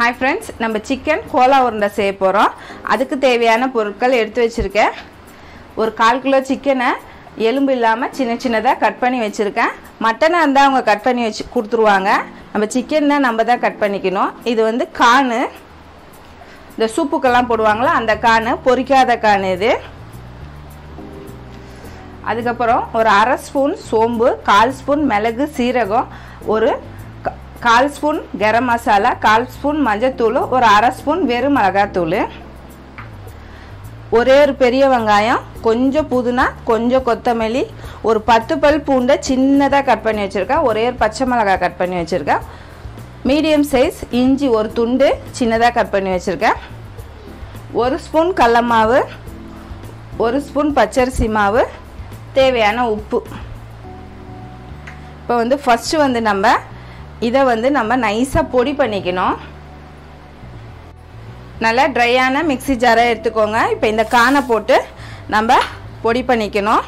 hi friends நம்ம chicken கோலா உருண்டை செய்ய போகிறோம் அதுக்கு தேவையான பொருட்கள் எடுத்து வச்சுருக்கேன் ஒரு கால் கிலோ சிக்கனை எலும்பு இல்லாமல் சின்ன சின்னதாக கட் பண்ணி வச்சுருக்கேன் மட்டனாக இருந்தால் அவங்க கட் பண்ணி வச்சு கொடுத்துருவாங்க நம்ம சிக்கன் தான் நம்ம தான் கட் பண்ணிக்கணும் இது வந்து கானு இந்த சூப்புக்கெல்லாம் போடுவாங்களா அந்த கானு பொரிக்காத கான் இது அதுக்கப்புறம் ஒரு அரை ஸ்பூன் சோம்பு கால் ஸ்பூன் மிளகு சீரகம் ஒரு கா- கால் ஸ்பூன் கரம் மசாலா கால் ஸ்பூன் மஞ்சத்தூள் ஒரு அரை ஸ்பூன் வெறும் மிளகாத்தூள் ஒரே ஒரு பெரிய வெங்காயம் கொஞ்சம் புதினா கொஞ்சம் கொத்தமல்லி ஒரு பத்து பல் பூண்டை சின்னதாக கட் பண்ணி வச்சுருக்கேன் ஒரே ஒரு பச்சை மிளகாய் கட் பண்ணி வச்சுருக்கேன் மீடியம் சைஸ் இஞ்சி ஒரு துண்டு சின்னதாக கட் பண்ணி வச்சுருக்கேன் ஒரு ஸ்பூன் கடல மாவு ஒரு ஸ்பூன் பச்சரிசி மாவு தேவையான உப்பு இப்போ வந்து ஃபஸ்ட்டு வந்து நம்ம இதை வந்து நம்ம நைஸாக பொடி பண்ணிக்கணும் நல்லா ட்ரையான மிக்ஸி ஜாரை எடுத்துக்கோங்க இப்போ இந்த கானை போட்டு நம்ம பொடி பண்ணிக்கணும்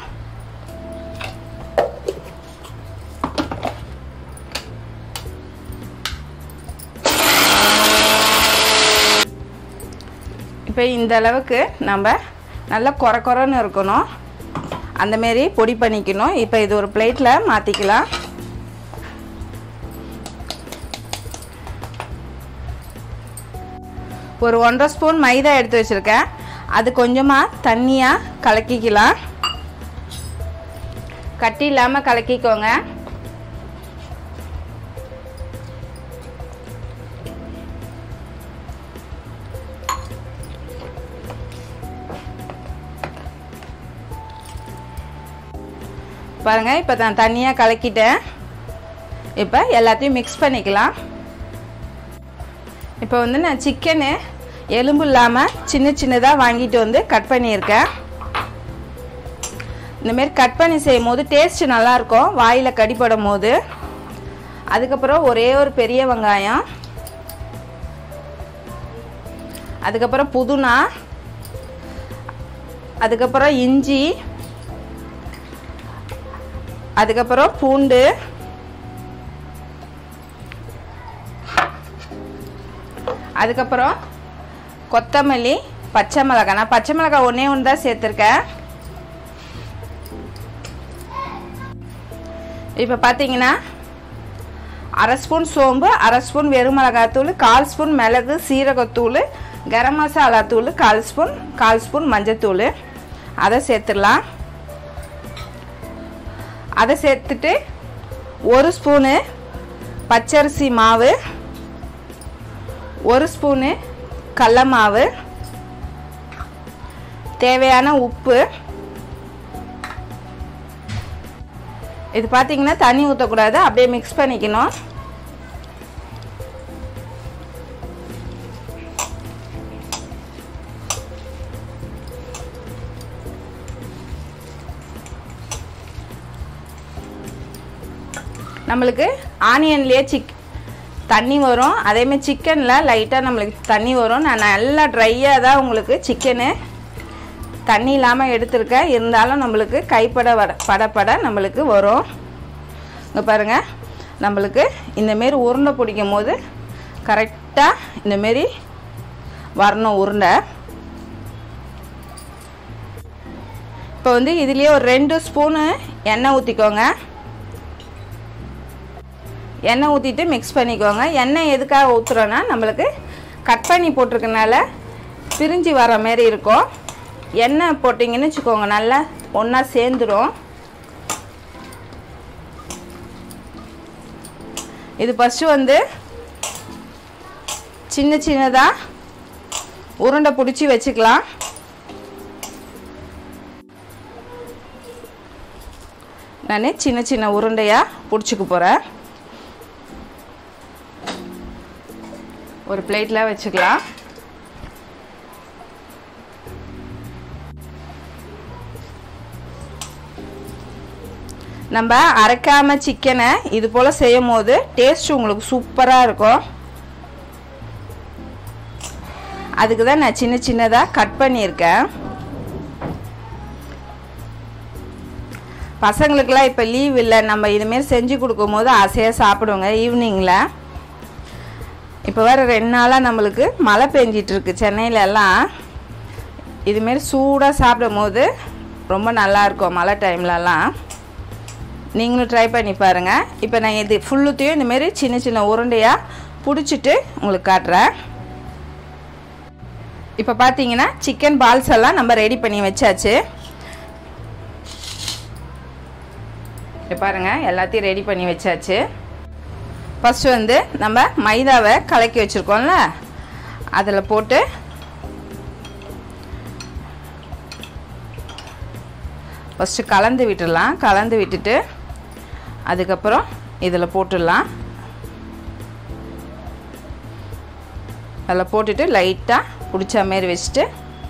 இப்போ இந்த அளவுக்கு நம்ம நல்லா குறை குறைன்னு இருக்கணும் அந்தமாரி பொடி பண்ணிக்கணும் இப்போ இது ஒரு பிளேட்டில் மாற்றிக்கலாம் ஒரு ஒன்றரை ஸ்பூன் மைதா எடுத்து வச்சுருக்கேன் அது கொஞ்சமாக தண்ணியாக கலக்கிக்கலாம் கட்டி இல்லாமல் கலக்கிக்கோங்க பாருங்கள் இப்போ நான் தண்ணியாக கலக்கிட்டேன் இப்போ எல்லாத்தையும் மிக்ஸ் பண்ணிக்கலாம் இப்போ வந்து நான் சிக்கனு எலும்பு இல்லாமல் சின்ன சின்னதாக வாங்கிட்டு வந்து கட் பண்ணியிருக்கேன் இந்தமாரி கட் பண்ணி செய்யும் போது டேஸ்ட்டு நல்லாயிருக்கும் வாயில் கடிப்படும் போது அதுக்கப்புறம் ஒரே ஒரு பெரிய வெங்காயம் அதுக்கப்புறம் புதினா அதுக்கப்புறம் இஞ்சி அதுக்கப்புறம் பூண்டு அதுக்கப்புறம் கொத்தமல்லி பச்சை மிளகாய் நான் பச்சை மிளகாய் ஒன்றே ஒன்று தான் சேர்த்துருக்கேன் இப்போ பார்த்தீங்கன்னா அரை ஸ்பூன் சோம்பு அரை ஸ்பூன் வெறும் மிளகாத்தூள் கால் ஸ்பூன் மிளகு சீரகத்தூள் கரம் மசாலா தூள் கால் ஸ்பூன் கால் ஸ்பூன் மஞ்சத்தூள் அதை சேர்த்துடலாம் அதை சேர்த்துட்டு ஒரு ஸ்பூனு பச்சரிசி மாவு ஒரு ஸ்பூனு கடல மாவு தேவையான உப்பு இது பார்த்தீங்கன்னா தண்ணி ஊற்றக்கூடாது அப்படியே மிக்ஸ் பண்ணிக்கணும் நம்மளுக்கு ஆனியன்லேயே சிக் தண்ணி வரும் அதேமாதிரி சிக்கனில் லைட்டாக நம்மளுக்கு தண்ணி வரும் நான் நல்லா ட்ரையாக தான் உங்களுக்கு சிக்கனு தண்ணி இல்லாமல் எடுத்திருக்கேன் இருந்தாலும் நம்மளுக்கு கைப்பட வட படப்பட நம்மளுக்கு வரும் இங்கே பாருங்கள் நம்மளுக்கு இந்தமாரி உருண்டை பிடிக்கும் போது கரெக்டாக இந்தமாரி வரணும் உருண்டை இப்போ வந்து இதுலேயே ஒரு ரெண்டு ஸ்பூனு எண்ணெய் ஊற்றிக்கோங்க எண்ணெய் ஊற்றிட்டு மிக்ஸ் பண்ணிக்கோங்க எண்ணெய் எதுக்காக ஊற்றுறோன்னா நம்மளுக்கு கட் பண்ணி போட்டிருக்கனால பிரிஞ்சு வர மாரி இருக்கும் எண்ணெய் போட்டிங்கன்னு வச்சுக்கோங்க நல்லா ஒன்றா சேர்ந்துடும் இது ஃபஸ்ட்டு வந்து சின்ன சின்னதாக உருண்டை பிடிச்சி வச்சுக்கலாம் நான் சின்ன சின்ன உருண்டையாக பிடிச்சிக்க போகிறேன் ஒரு பிளேட்டில் வச்சுக்கலாம் நம்ம அரைக்காம சிக்கனை இது போல் செய்யும் போது டேஸ்ட் உங்களுக்கு சூப்பராக இருக்கும் அதுக்கு தான் நான் சின்ன சின்னதாக கட் பண்ணியிருக்கேன் பசங்களுக்கெல்லாம் இப்போ லீவ் இல்லை நம்ம இதுமாரி செஞ்சு கொடுக்கும்போது ஆசையாக சாப்பிடுவோங்க ஈவினிங்கில் இப்போ வேறு ரெண்டு நாளாக நம்மளுக்கு மழை பெஞ்சிட்டு இருக்கு சென்னையில எல்லாம் இதுமாரி சூடாக சாப்பிடும் போது ரொம்ப நல்லா இருக்கும் மழை டைம்லலாம் நீங்களும் ட்ரை பண்ணி பாருங்கள் இப்போ நான் இது ஃபுல்லுத்தையும் இந்தமாரி சின்ன சின்ன உருண்டையாக பிடிச்சிட்டு உங்களுக்கு காட்டுறேன் இப்போ பார்த்தீங்கன்னா சிக்கன் பால்ஸ் எல்லாம் நம்ம ரெடி பண்ணி வச்சாச்சு இப்போ பாருங்கள் எல்லாத்தையும் ரெடி பண்ணி வச்சாச்சு ஃபஸ்ட்டு வந்து நம்ம மைதாவை கலக்கி வச்சுருக்கோம்ல அதில் போட்டு ஃபஸ்ட்டு கலந்து விட்டுடலாம் கலந்து விட்டுட்டு அதுக்கப்புறம் இதில் போட்டுடலாம் அதில் போட்டுட்டு லைட்டாக பிடிச்ச மாரி வச்சுட்டு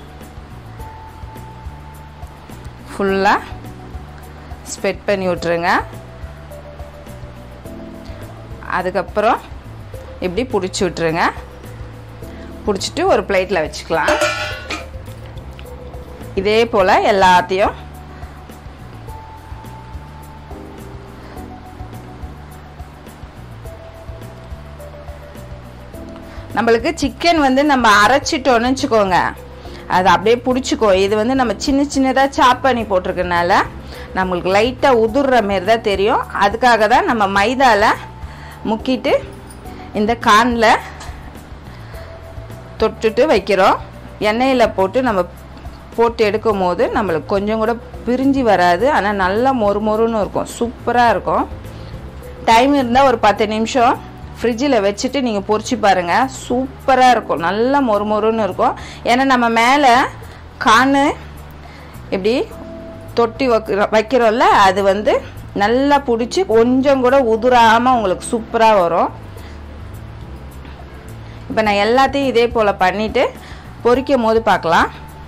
ஃபுல்லாக ஸ்ப்ரெட் பண்ணி விட்ருங்க அதுக்கப்புறம் இப்படி பிடிச்சி விட்ருங்க பிடிச்சிட்டு ஒரு பிளேட்டில் வச்சுக்கலாம் இதே போல் எல்லாத்தையும் நம்மளுக்கு சிக்கன் வந்து நம்ம அரைச்சிட்டோன்னு வச்சுக்கோங்க அது அப்படியே பிடிச்சிக்கோ இது வந்து நம்ம சின்ன சின்னதாக சாப் பண்ணி போட்டிருக்கனால நம்மளுக்கு லைட்டாக உதுர்ற மாரி தான் தெரியும் அதுக்காக தான் நம்ம மைதாவில் முக்கிட்டு இந்த கானில் தொட்டுட்டு வைக்கிறோம் எண்ணெயில் போட்டு நம்ம போட்டு எடுக்கும் போது நம்மளுக்கு கொஞ்சம் கூட பிரிஞ்சு வராது ஆனால் நல்லா மொறு மொறுன்னு இருக்கும் சூப்பராக இருக்கும் டைம் இருந்தால் ஒரு பத்து நிமிஷம் ஃப்ரிட்ஜில் வச்சுட்டு நீங்கள் பொரிச்சு பாருங்கள் சூப்பராக இருக்கும் நல்லா மொறு மொறுன்னு இருக்கும் ஏன்னா நம்ம மேலே காணு இப்படி தொட்டி வைக்கிற வைக்கிறோம்ல அது வந்து நல்லா பிடிச்சி கொஞ்சம் கூட உதுராமல் உங்களுக்கு சூப்பராக வரும் இப்போ நான் எல்லாத்தையும் இதே போல் பண்ணிவிட்டு பொரிக்கும் போது பார்க்கலாம்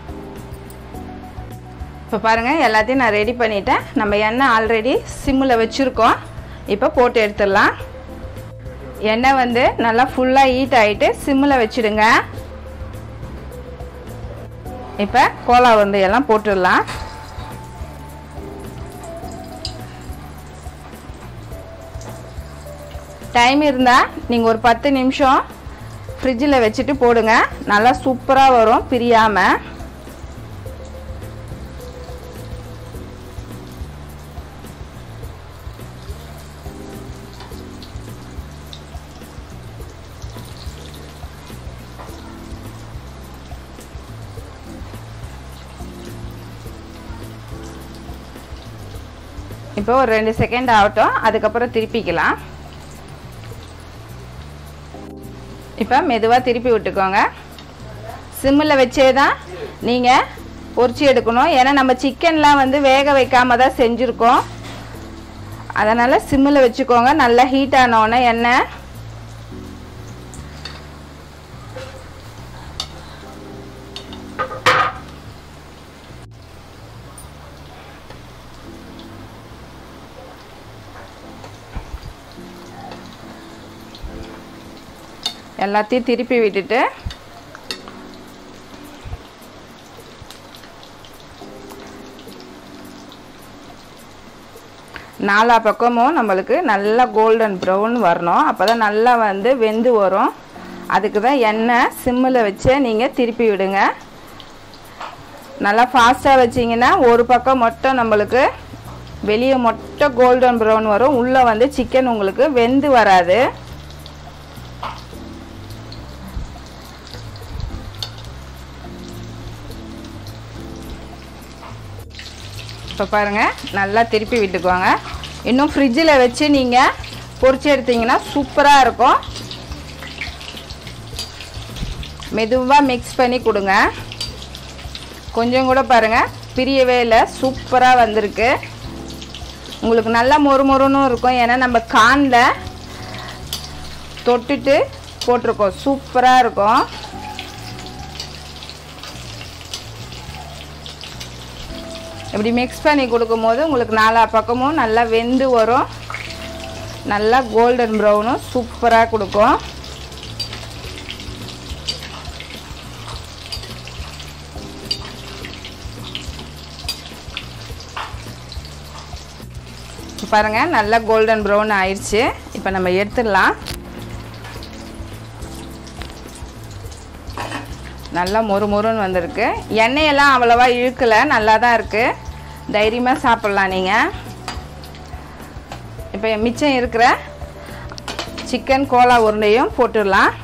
இப்போ பாருங்கள் எல்லாத்தையும் நான் ரெடி பண்ணிட்டேன் நம்ம எண்ணெய் ஆல்ரெடி சிம்மில் வச்சுருக்கோம் இப்போ போட்டு எடுத்துடலாம் எண்ணெய் வந்து நல்லா ஃபுல்லாக ஹீட் ஆகிட்டு சிம்மில் வச்சுடுங்க இப்போ கோலா வந்து எல்லாம் போட்டுடலாம் டைம் இருந்தால் நீங்கள் ஒரு பத்து நிமிஷம் ஃப்ரிட்ஜில் வச்சுட்டு போடுங்க நல்லா சூப்பராக வரும் பிரியாமல் இப்போ ஒரு ரெண்டு செகண்ட் ஆகட்டும் அதுக்கப்புறம் திருப்பிக்கலாம் இப்போ மெதுவாக திருப்பி விட்டுக்கோங்க சிம்மில் வச்சே தான் நீங்கள் பொரிச்சு எடுக்கணும் ஏன்னா நம்ம சிக்கன்லாம் வந்து வேக வைக்காம தான் செஞ்சுருக்கோம் அதனால் சிம்மில் வச்சுக்கோங்க நல்லா ஹீட் ஆனோடனே எண்ணெய் எல்லாத்தையும் திருப்பி விட்டுட்டு நாலா பக்கமும் நம்மளுக்கு நல்லா கோல்டன் ப்ரௌன் வரணும் அப்போ தான் நல்லா வந்து வெந்து வரும் அதுக்கு தான் எண்ணெய் சிம்மில் வச்சு நீங்கள் திருப்பி விடுங்க நல்லா ஃபாஸ்ட்டாக வச்சிங்கன்னா ஒரு பக்கம் மட்டும் நம்மளுக்கு வெளியே மட்டும் கோல்டன் ப்ரௌன் வரும் உள்ளே வந்து சிக்கன் உங்களுக்கு வெந்து வராது இப்போ பாருங்கள் நல்லா திருப்பி விட்டுக்குவாங்க இன்னும் ஃப்ரிட்ஜில் வச்சு நீங்கள் பொரிச்சு எடுத்தீங்கன்னா சூப்பராக இருக்கும் மெதுவாக மிக்ஸ் பண்ணி கொடுங்க கொஞ்சம் கூட பாருங்கள் பிரியவே இல்லை சூப்பராக வந்திருக்கு உங்களுக்கு நல்லா மொறு மொறுன்னு இருக்கும் ஏன்னா நம்ம கானில் தொட்டுட்டு போட்டிருக்கோம் சூப்பராக இருக்கும் இப்படி மிக்ஸ் பண்ணி கொடுக்கும்போது உங்களுக்கு நாலா பக்கமும் நல்லா வெந்து வரும் நல்லா கோல்டன் ப்ரௌனும் சூப்பராக கொடுக்கும் பாருங்கள் நல்லா கோல்டன் ப்ரௌன் ஆயிடுச்சு இப்போ நம்ம எடுத்துடலாம் நல்லா மொறு மொறுன்னு வந்திருக்கு எண்ணெயெல்லாம் அவ்வளோவா இழுக்கலை நல்லா தான் இருக்குது தைரியமாக சாப்பிட்லாம் நீங்கள் இப்போ மிச்சம் இருக்கிற சிக்கன் கோலா உருண்டையும் போட்டுடலாம்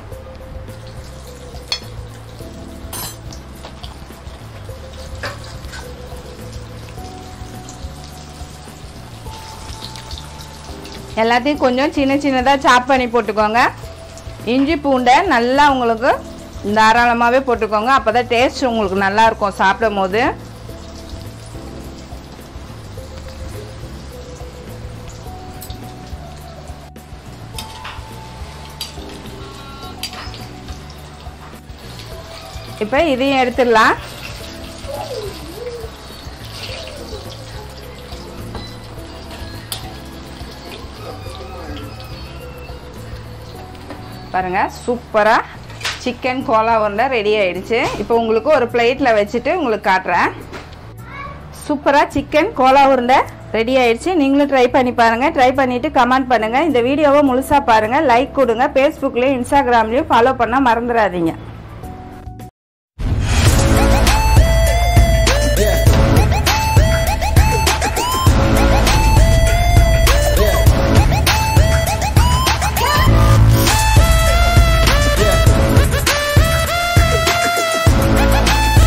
எல்லாத்தையும் கொஞ்சம் சின்ன சின்னதாக சாப் பண்ணி போட்டுக்கோங்க இஞ்சி பூண்டை நல்லா உங்களுக்கு தாராளமாகவே போட்டுக்கோங்க அப்போ தான் டேஸ்ட் உங்களுக்கு நல்லாயிருக்கும் சாப்பிடும் போது இப்போ இதையும் எடுத்துடலாம் பாருங்கள் சூப்பராக சிக்கன் கோலா உருண்டை ரெடி ஆயிடுச்சு இப்போ உங்களுக்கு ஒரு பிளேட்டில் வச்சுட்டு உங்களுக்கு காட்டுறேன் சூப்பராக சிக்கன் கோலா உருண்டை ரெடி ஆயிடுச்சு நீங்களும் ட்ரை பண்ணி பாருங்கள் ட்ரை பண்ணிவிட்டு கமெண்ட் பண்ணுங்கள் இந்த வீடியோவை முழுசாக பாருங்கள் லைக் கொடுங்க ஃபேஸ்புக்லேயும் இன்ஸ்டாகிராம்லேயும் ஃபாலோ பண்ண மறந்துடாதீங்க